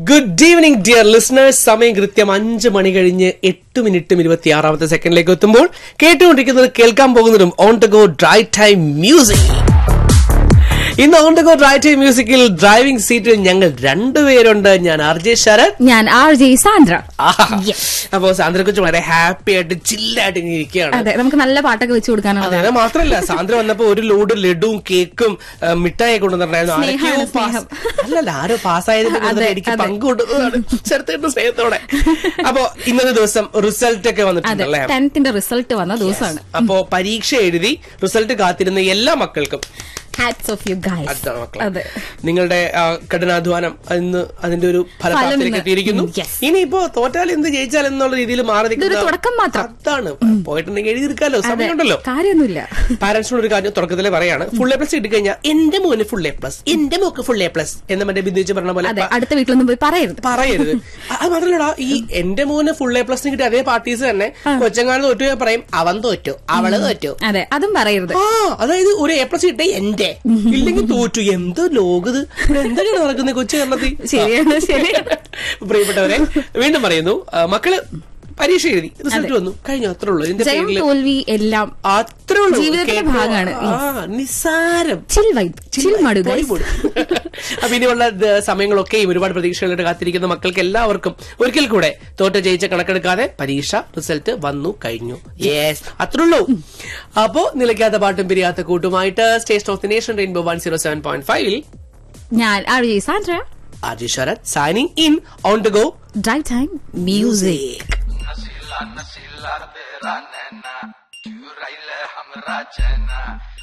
Good evening dear listeners സമയം കൃത്യം അഞ്ച് മണി കഴിഞ്ഞ് എട്ട് മിനിറ്റും ഇരുപത്തി ആറാമത്തെ സെക്കൻഡിലേക്ക് എത്തുമ്പോൾ കേട്ടുകൊണ്ടിരിക്കുന്നത് കേൾക്കാൻ പോകുന്നതും on to go drive time music ഇന്ന് on to go drive time മ്യൂസിക്കിൽ ഡ്രൈവിംഗ് സീറ്റിൽ ഞങ്ങൾ രണ്ടുപേരുണ്ട് ഞാൻ ആർ ജെ ശരത് ഞാൻ ആർ ജെ സാന്ദ്ര ആഹാ. അപ്പോ സാന്ദ്രയെ കുറിച്ച് വളരെ ഹാപ്പി ആയിട്ട് ചില്ലായിട്ട് ഇങ്ങനെ ഇരിക്കുകയാണ് അതെ നമുക്ക് നല്ല പാട്ടൊക്കെ വെച്ച് അതെ കൊടുക്കാനുള്ളത് അത് മാത്രല്ല സാന്ദ്ര വന്നപ്പോ ഒരു ലോഡ് ലഡുവും കേക്കും ആ, മിഠായി കൊണ്ടുവന്നിട്ടുണ്ടായിരുന്നു സ്നേഹമാണ്, ആരൊക്കെയോ പാസ്- സ്നേഹം. അല്ലല്ല ആരോ പാസ്സായതിന് അതെ, എനിക്ക് അതെ. പങ്ക് കൊടുത്തതാണ് ചെറുതായിട്ട് സ്നേഹത്തോടെ അപ്പോ ഇന്നത്തെ ദിവസം റിസൾട്ട് ഒക്കെ അതെ വന്നിട്ടുണ്ടല്ലേ ടെൻത്തിന്റെ റിസൾട്ട് വന്ന ദിവസമാണ് അപ്പോ പരീക്ഷ എഴുതി റിസൾട്ട് കാത്തിരുന്ന എല്ലാ മക്കൾക്കും ഹാറ്റ്സ് ഓഫ് യു ഗൈസ് അതാണ് മക്കളെ അതെ നിങ്ങളുടെ ആ, കഠിനാധ്വാനം ഇന്ന് അതിന്റെ ഒരു ഫലപ്രാപ്തിയിലേക്ക് ഇന്ന്. എത്തിയിരിക്കുന്നു Yes. ഇനിയിപ്പോ തോറ്റാൽ എന്ത് ജയിച്ചാൽ എന്നുള്ള രീതിയിൽ മാറി ഇതൊരു നിൽക്കുന്ന തുടക്കം മാത്രം. അതാണ് പോയിട്ടുണ്ടെങ്കിൽ എഴുതിയിരിക്കാലോ അതെ സമയമുണ്ടല്ലോ കാര്യമൊന്നുമില്ല പാരന്റ്സിനോട് ഒരു കാര്യം തുടക്കത്തിലെ പറയാണ് ഫുൾ എ പ്ലസ് ഇട്ട് കഴിഞ്ഞാൽ എന്റെ മോന് ഫുൾ എ പ്ലസ് എന്റെ മോക്ക് ഫുൾ എ പ്ലസ് എന്ന് മറ്റേ ബിന്ദുച്ച് പറഞ്ഞ പോലെ അതെ പ- അടുത്ത വീട്ടിലൊന്നും പോയി പറയരുത് പറയരുത് അത് മാത്രല്ലടാ ഈ എന്റെ മോന് ഫുൾ എ പ്ലസ് കിട്ടിയ അതേ പാർട്ടീസ് തന്നെ കൊച്ചങ്ങാട് തോറ്റു പോയാൽ പറയും അവൻ തോറ്റു അവള് തോറ്റു അതെ അതും പറയരുത് ആ അതായത് ഒരു എ പ്ലസ് കിട്ടേ എന്റെ ഇല്ലെങ്കിൽ തോറ്റു എന്തോ ലോകത് ഇവിടെ എന്തൊക്കെയാണ് നടക്കുന്നത് കൊച്ചു കേരളത്തിൽ ശരിയാണ് ശരിയാണ് പ്രിയപ്പെട്ടവരെ വീണ്ടും പറയുന്നു ആ, മക്കള് പരീക്ഷ എഴുതി റിസൾട്ട് വന്നു കഴിഞ്ഞു അത്രേ ഉള്ളൂ ഇതിന്റെ ജയം പേരില് തോൽവി എല്ലാം അത്രേ ഉള്ളൂ ജീവിതത്തിന്റെ കേട്ടോ. ഭാഗമാണ്. ആ നിസ്സാരം ചിൽ വൈബ് ചിൽ മടു പോയി guys. പോടി. അപ്പൊ ഇനിയുള്ള ദ- സമയങ്ങളൊക്കെയും ഒരുപാട് പ്രതീക്ഷകളായിട്ട് കാത്തിരിക്കുന്ന മക്കൾക്ക് എല്ലാവർക്കും ഒരിക്കൽ കൂടെ തോറ്റ ജയിച്ച കണക്കെടുക്കാതെ പരീക്ഷ റിസൾട്ട് വന്നു കഴിഞ്ഞു യെസ് അത്രേ ഉള്ളൂ അപ്പോ നിലയ്ക്കാത്ത പാട്ടും പിരിയാത്ത കൂട്ടുമായിട്ട് state of the nation rainbow one zero seven point ഫൈവിൽ ഞാൻ R J Sandra RJ Sarath signing in on to go drive time music नसीला नसीला तेरा नैना चुराइले हमरा चैना